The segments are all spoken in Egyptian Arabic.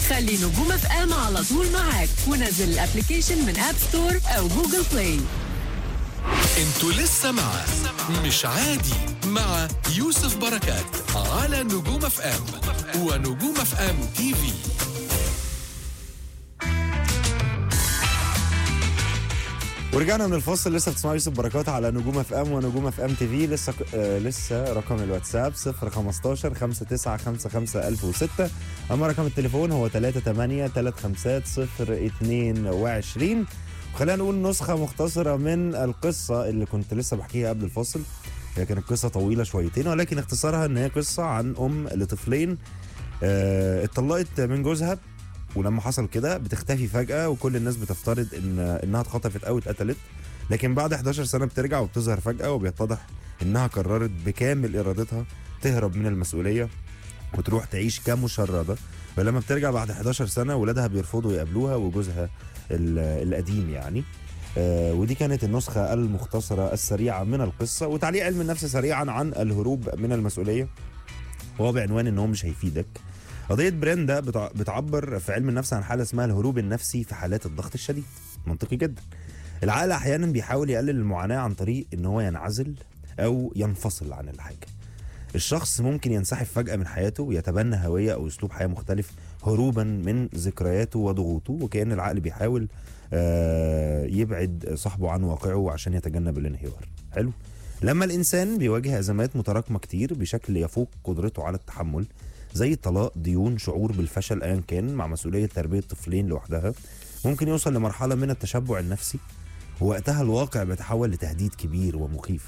خلي نجوم اف ام على طول معاك ونزل الابلكيشن من اب ستور او جوجل بلاي انتوا لسه مع مش عادي مع يوسف بركات على نجوم اف ام ونجوم اف ام تي في ورجعنا من الفاصل لسه بتسمعوا يوسف بركات على نجوم اف ام ونجوم اف ام تي في لسه آه لسه رقم الواتساب 015 5955 1006 اما رقم التليفون هو 38 35 022 وخلينا نقول نسخه مختصره من القصه اللي كنت لسه بحكيها قبل الفاصل هي كانت قصه طويله شويتين ولكن اختصارها ان هي قصه عن ام لطفلين آه، اتطلقت من جوزها ولما حصل كده بتختفي فجأة وكل الناس بتفترض ان انها اتخطفت او اتقتلت لكن بعد 11 سنة بترجع وبتظهر فجأة وبيتضح انها قررت بكامل ارادتها تهرب من المسؤولية وتروح تعيش كمشردة فلما بترجع بعد 11 سنة ولادها بيرفضوا يقابلوها وجوزها ال- القديم يعني آه، ودي كانت النسخة المختصرة السريعة من القصة وتعليق علم النفس سريعا عن الهروب من المسؤولية وهو بعنوان ان هو مش هيفيدك قضية بريندا بتع- بتعبر في علم النفس عن حالة اسمها الهروب النفسي في حالات الضغط الشديد منطقي جدا العقل احيانا بيحاول يقلل المعاناة عن طريق ان هو ينعزل او ينفصل عن الحاجة الشخص ممكن ينسحب فجأة من حياته ويتبنى هوية أو أسلوب حياة مختلف هروبا من ذكرياته وضغوطه وكأن العقل بيحاول آه، يبعد صاحبه عن واقعه عشان يتجنب الانهيار حلو لما الإنسان بيواجه أزمات متراكمة كتير بشكل يفوق قدرته على التحمل زي الطلاق ديون شعور بالفشل أيا كان مع مسؤولية تربية طفلين لوحدها ممكن يوصل لمرحلة من التشبع النفسي ووقتها الواقع بيتحول لتهديد كبير ومخيف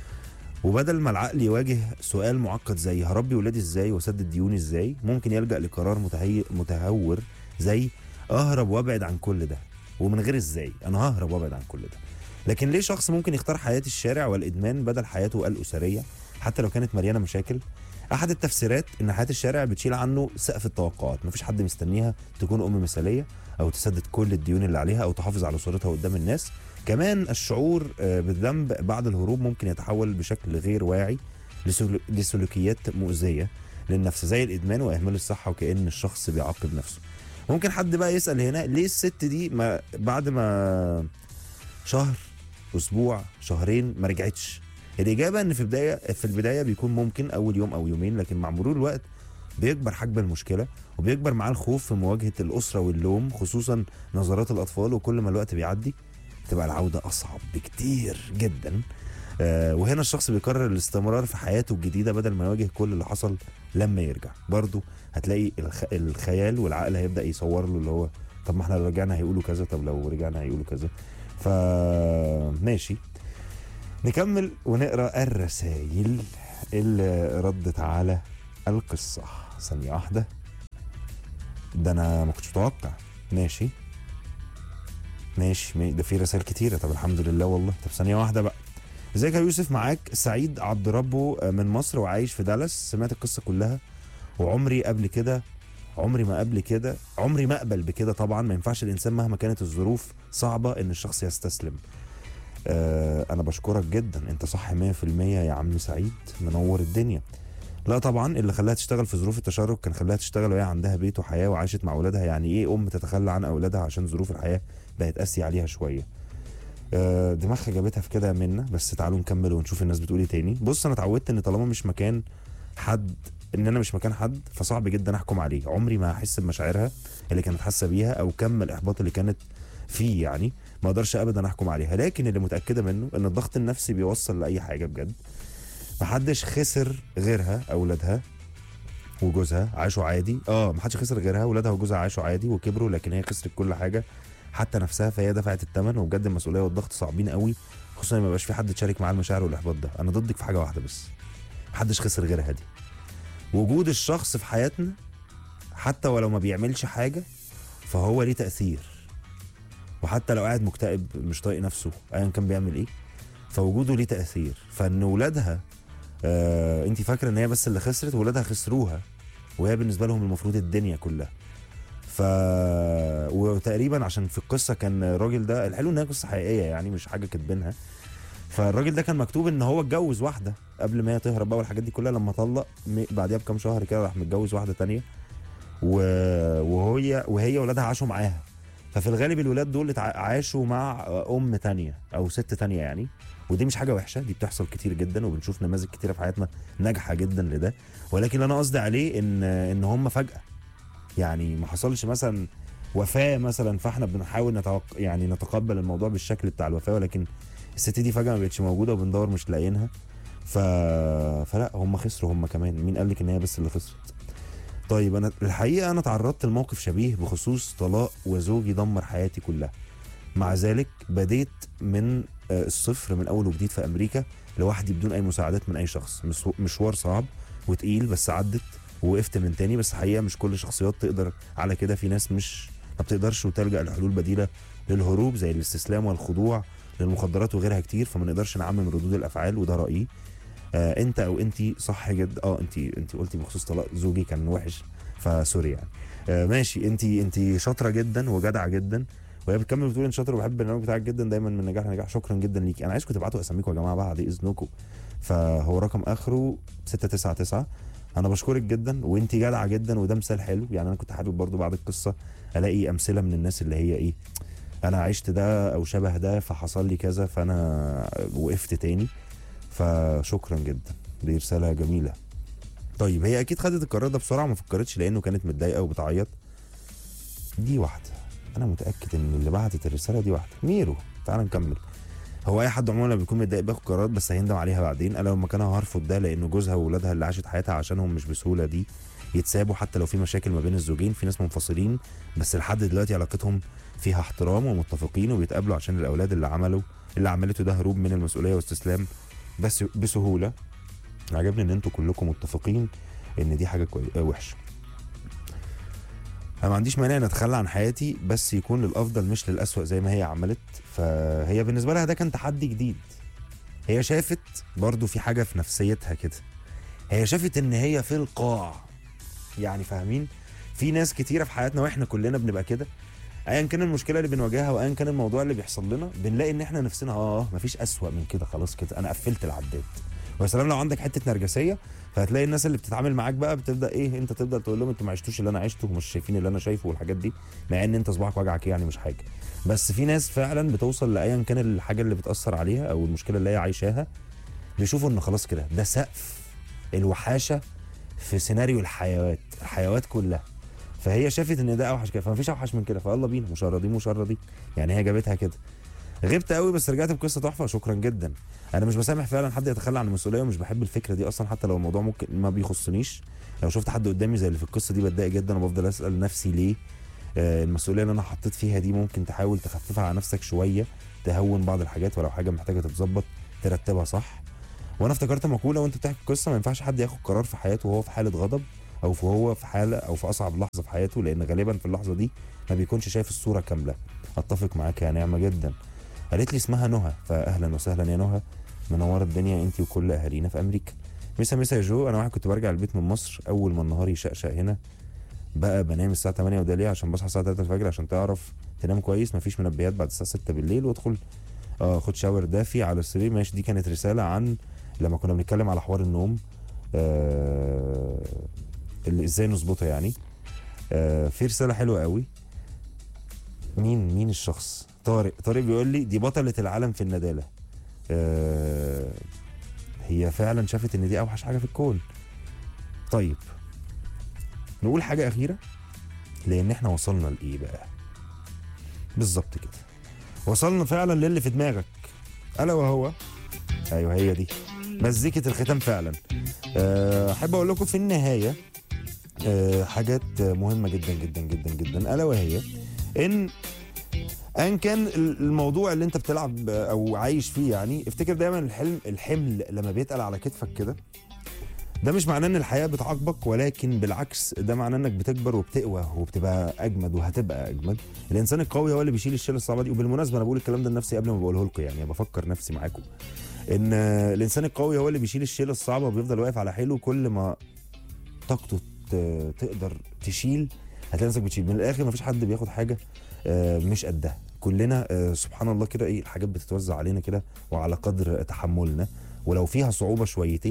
وبدل ما العقل يواجه سؤال معقد زي هربي ولادي ازاي واسدد ديوني ازاي ممكن يلجا لقرار متهي... متهور زي اهرب وابعد عن كل ده ومن غير ازاي انا ههرب وابعد عن كل ده لكن ليه شخص ممكن يختار حياه الشارع والادمان بدل حياته الاسريه حتى لو كانت مليانه مشاكل احد التفسيرات ان حياه الشارع بتشيل عنه سقف التوقعات مفيش حد مستنيها تكون ام مثاليه او تسدد كل الديون اللي عليها او تحافظ على صورتها قدام الناس كمان الشعور آه، بالذنب بعد الهروب ممكن يتحول بشكل غير واعي لسلو- لسلوكيات مؤذيه للنفس زي الادمان واهمال الصحه وكان الشخص بيعاقب نفسه ممكن حد بقى يسال هنا ليه الست دي ما بعد ما شهر اسبوع شهرين ما رجعتش الاجابه ان في بدايه في البدايه بيكون ممكن اول يوم او يومين لكن مع مرور الوقت بيكبر حجم المشكله وبيكبر معاه الخوف في مواجهه الاسره واللوم خصوصا نظرات الاطفال وكل ما الوقت بيعدي تبقى العوده اصعب بكتير جدا آه وهنا الشخص بيقرر الاستمرار في حياته الجديده بدل ما يواجه كل اللي حصل لما يرجع برضه هتلاقي الخ... الخيال والعقل هيبدا يصور له اللي هو طب ما احنا لو رجعنا هيقولوا كذا طب لو رجعنا هيقولوا كذا فماشي نكمل ونقرا الرسائل اللي ردت على القصه ثانيه واحده ده انا ما كنتش متوقع ماشي ماشي ما- ده في رسائل كتيره طب الحمد لله والله طب ثانيه واحده بقى ازيك يا يوسف معاك سعيد عبد ربه من مصر وعايش في دالاس سمعت القصه كلها وعمري قبل كده عمري ما قبل كده عمري ما اقبل بكده طبعا ما ينفعش الانسان مهما كانت الظروف صعبه ان الشخص يستسلم آه انا بشكرك جدا انت صح 100% يا عم سعيد منور الدنيا لا طبعا اللي خلاها تشتغل في ظروف التشرد كان خلاها تشتغل وهي عندها بيت وحياه وعاشت مع اولادها يعني ايه ام تتخلى عن اولادها عشان ظروف الحياه بقت قاسيه عليها شويه آه، دماغها جابتها في كده منا بس تعالوا نكمل ونشوف الناس بتقول ايه تاني بص انا اتعودت ان طالما مش مكان حد ان انا مش مكان حد فصعب جدا احكم عليه عمري ما هحس بمشاعرها اللي كانت حاسه بيها او كم الاحباط اللي كانت فيه يعني ما اقدرش ابدا احكم عليها لكن اللي متاكده منه ان الضغط النفسي بيوصل لاي حاجه بجد محدش خسر غيرها اولادها وجوزها عاشوا عادي اه محدش خسر غيرها ولادها وجوزها عاشوا عادي وكبروا لكن هي خسرت كل حاجه حتى نفسها فهي دفعت الثمن وبجد المسؤوليه والضغط صعبين قوي خصوصا ما يبقاش في حد تشارك معاه المشاعر والاحباط ده انا ضدك في حاجه واحده بس محدش خسر غيرها دي وجود الشخص في حياتنا حتى ولو ما بيعملش حاجه فهو ليه تاثير وحتى لو قاعد مكتئب مش طايق نفسه ايا كان بيعمل ايه فوجوده ليه تاثير فان ولادها آه انت فاكره ان هي بس اللي خسرت ولادها خسروها وهي بالنسبه لهم المفروض الدنيا كلها ف وتقريبا عشان في القصه كان الراجل ده الحلو ان هي قصه حقيقيه يعني مش حاجه كاتبينها فالراجل ده كان مكتوب ان هو اتجوز واحده قبل ما هي تهرب بقى والحاجات دي كلها لما طلق م- بعديها بكام شهر كده راح متجوز واحده تانية و... وهي وهي وهي ولادها عاشوا معاها ففي الغالب الولاد دول اتع- عاشوا مع ام تانية او ست تانية يعني ودي مش حاجه وحشه دي بتحصل كتير جدا وبنشوف نماذج كتيره في حياتنا ناجحه جدا لده ولكن اللي انا قصدي عليه ان ان هم فجاه يعني ما حصلش مثلا وفاه مثلا فاحنا بنحاول نتوق... يعني نتقبل الموضوع بالشكل بتاع الوفاه ولكن الست دي فجاه ما بقتش موجوده وبندور مش لاقيينها ف... فلا هم خسروا هم كمان مين قال لك ان هي بس اللي خسرت طيب انا الحقيقه انا تعرضت لموقف شبيه بخصوص طلاق وزوجي دمر حياتي كلها مع ذلك بديت من آه، الصفر من اول وجديد في امريكا لوحدي بدون اي مساعدات من اي شخص مس- مشوار صعب وتقيل بس عدت ووقفت من تاني بس حقيقه مش كل الشخصيات تقدر على كده في ناس مش ما بتقدرش وتلجا لحلول بديله للهروب زي الاستسلام والخضوع للمخدرات وغيرها كتير فما نقدرش نعمم ردود الافعال وده رايي آه انت او انت صح جدا اه انت انت قلتي بخصوص طلاق زوجي كان وحش فسوري يعني آه ماشي انت انت شاطره جدا وجدعه جدا وهي بتكمل بتقول انت شاطره وبحب البرنامج بتاعك جدا دايما من نجاح لنجاح شكرا جدا ليكي انا عايزكم تبعتوا اساميكم يا جماعه بعد اذنكم فهو رقم اخره 699 انا بشكرك جدا وانت جدعه جدا وده مثال حلو يعني انا كنت حابب برضو بعد القصه الاقي امثله من الناس اللي هي ايه انا عشت ده او شبه ده فحصل لي كذا فانا وقفت تاني فشكرا جدا دي رساله جميله طيب هي اكيد خدت القرار ده بسرعه ما فكرتش لانه كانت متضايقه وبتعيط دي واحده انا متاكد ان اللي بعتت الرساله دي واحده ميرو تعال نكمل هو اي حد عموما لما بيكون متضايق بياخد قرارات بس هيندم عليها بعدين انا لو مكانها هرفض ده لانه جوزها واولادها اللي عاشت حياتها عشانهم مش بسهوله دي يتسابوا حتى لو في مشاكل ما بين الزوجين في ناس منفصلين بس لحد دلوقتي علاقتهم فيها احترام ومتفقين وبيتقابلوا عشان الاولاد اللي عملوا اللي عملته ده هروب من المسؤوليه واستسلام بس بسهوله عجبني ان انتوا كلكم متفقين ان دي حاجه كويسه وحشه انا ما عنديش مانع ان اتخلى عن حياتي بس يكون للافضل مش للاسوأ زي ما هي عملت فهي بالنسبه لها ده كان تحدي جديد هي شافت برضو في حاجه في نفسيتها كده هي شافت ان هي في القاع يعني فاهمين في ناس كتيره في حياتنا واحنا كلنا بنبقى كده ايا كان المشكله اللي بنواجهها وايا كان الموضوع اللي بيحصل لنا بنلاقي ان احنا نفسنا اه مفيش اسوأ من كده خلاص كده انا قفلت العداد ويا سلام لو عندك حته نرجسيه فهتلاقي الناس اللي بتتعامل معاك بقى بتبدا ايه انت تبدا تقول لهم انتوا ما عشتوش اللي انا عشته ومش شايفين اللي انا شايفه والحاجات دي مع ان انت صباعك وجعك يعني مش حاجه بس في ناس فعلا بتوصل لايا كان الحاجه اللي بتاثر عليها او المشكله اللي هي عايشاها بيشوفوا ان خلاص كده ده سقف الوحاشه في سيناريو الحيوات الحيوات كلها فهي شافت ان ده اوحش كده فمفيش اوحش من كده فيلا بينا مشردين مشردين يعني هي جابتها كده غبت قوي بس رجعت بقصه تحفه شكرا جدا انا مش بسامح فعلا حد يتخلى عن المسؤوليه ومش بحب الفكره دي اصلا حتى لو الموضوع ممكن ما بيخصنيش لو شفت حد قدامي زي اللي في القصه دي بتضايق جدا وبفضل اسال نفسي ليه آه المسؤوليه اللي انا حطيت فيها دي ممكن تحاول تخففها على نفسك شويه تهون بعض الحاجات ولو حاجه محتاجه تتظبط ترتبها صح وانا افتكرت مقوله وانت بتحكي القصه ما ينفعش حد ياخد قرار في حياته وهو في حاله غضب او في هو في حاله او في اصعب لحظه في حياته لان غالبا في اللحظه دي ما بيكونش شايف الصوره كامله اتفق معاك يا نعمه جدا قالت لي اسمها نهى فاهلا وسهلا يا نهى منوره الدنيا انت وكل اهالينا في امريكا مسا مسا يا جو انا واحد كنت برجع البيت من مصر اول ما النهار يشقشق هنا بقى بنام الساعه 8 وده ليه عشان بصحى الساعه 3 الفجر عشان تعرف تنام كويس مفيش منبهات بعد الساعه 6 بالليل وادخل اه خد شاور دافي على السرير ماشي دي كانت رساله عن لما كنا بنتكلم على حوار النوم آه اللي ازاي نظبطه يعني آه في رساله حلوه قوي مين مين الشخص طارق طارق بيقول لي دي بطلة العالم في الندالة آه هي فعلا شافت ان دي اوحش حاجة في الكون طيب نقول حاجة أخيرة لأن احنا وصلنا لإيه بقى بالظبط كده وصلنا فعلا للي في دماغك ألا وهو أيوه هي دي مزيكة الختام فعلا آه، أحب أقول لكم في النهاية آه، حاجات مهمة جدا جدا جدا جدا ألا وهي إن ان كان الموضوع اللي انت بتلعب او عايش فيه يعني افتكر دايما الحلم الحمل لما بيتقل على كتفك كده ده مش معناه ان الحياه بتعاقبك ولكن بالعكس ده معناه انك بتكبر وبتقوى وبتبقى اجمد وهتبقى اجمد الانسان القوي هو اللي بيشيل الشيله الصعبه دي وبالمناسبه انا بقول الكلام ده لنفسي قبل ما بقوله لكم يعني بفكر نفسي معاكم ان الانسان القوي هو اللي بيشيل الشيله الصعبه وبيفضل واقف على حيله كل ما طاقته ت- تقدر تشيل هتلاقي نفسك بتشيل من الاخر مفيش حد بياخد حاجه آه، مش قدها كلنا آه، سبحان الله كده ايه الحاجات بتتوزع علينا كده وعلى قدر تحملنا ولو فيها صعوبه شويتين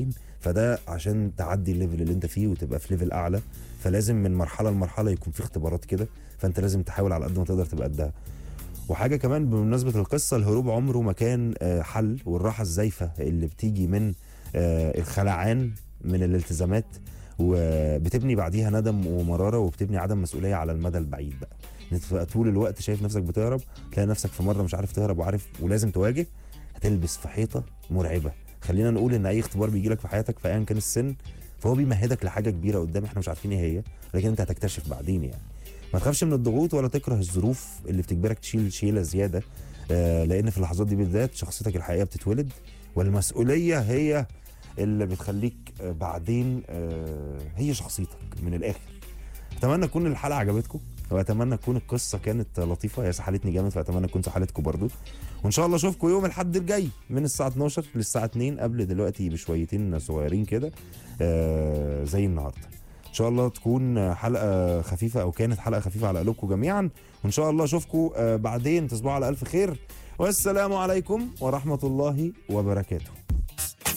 فده عشان تعدي الليفل اللي انت فيه وتبقى في ليفل اعلى فلازم من مرحله لمرحله يكون في اختبارات كده فانت لازم تحاول على قد ما تقدر تبقى قدها وحاجه كمان بمناسبه القصه الهروب عمره ما كان آه، حل والراحه الزايفه اللي بتيجي من آه، الخلعان من الالتزامات وبتبني بعديها ندم ومراره وبتبني عدم مسؤوليه على المدى البعيد بقى ان انت تبقى طول الوقت شايف نفسك بتهرب تلاقي نفسك في مره مش عارف تهرب وعارف ولازم تواجه هتلبس في حيطه مرعبه خلينا نقول ان اي اختبار بيجي لك في حياتك في ايا كان السن فهو بيمهدك لحاجه كبيره قدام احنا مش عارفين ايه هي لكن انت هتكتشف بعدين يعني ما تخافش من الضغوط ولا تكره الظروف اللي بتجبرك تشيل شيله زياده آه، لان في اللحظات دي بالذات شخصيتك الحقيقيه بتتولد والمسؤوليه هي اللي بتخليك آه، بعدين آه، هي شخصيتك من الاخر اتمنى تكون الحلقه عجبتكم واتمنى تكون القصه كانت لطيفه هي سحلتني جامد فاتمنى تكون سحلتكم برضو وان شاء الله اشوفكم يوم الاحد الجاي من الساعه 12 للساعه 2 قبل دلوقتي بشويتين صغيرين كده آه، زي النهارده ان شاء الله تكون حلقه خفيفه او كانت حلقه خفيفه على قلوبكم جميعا وان شاء الله اشوفكم آه، بعدين تصبحوا على الف خير والسلام عليكم ورحمه الله وبركاته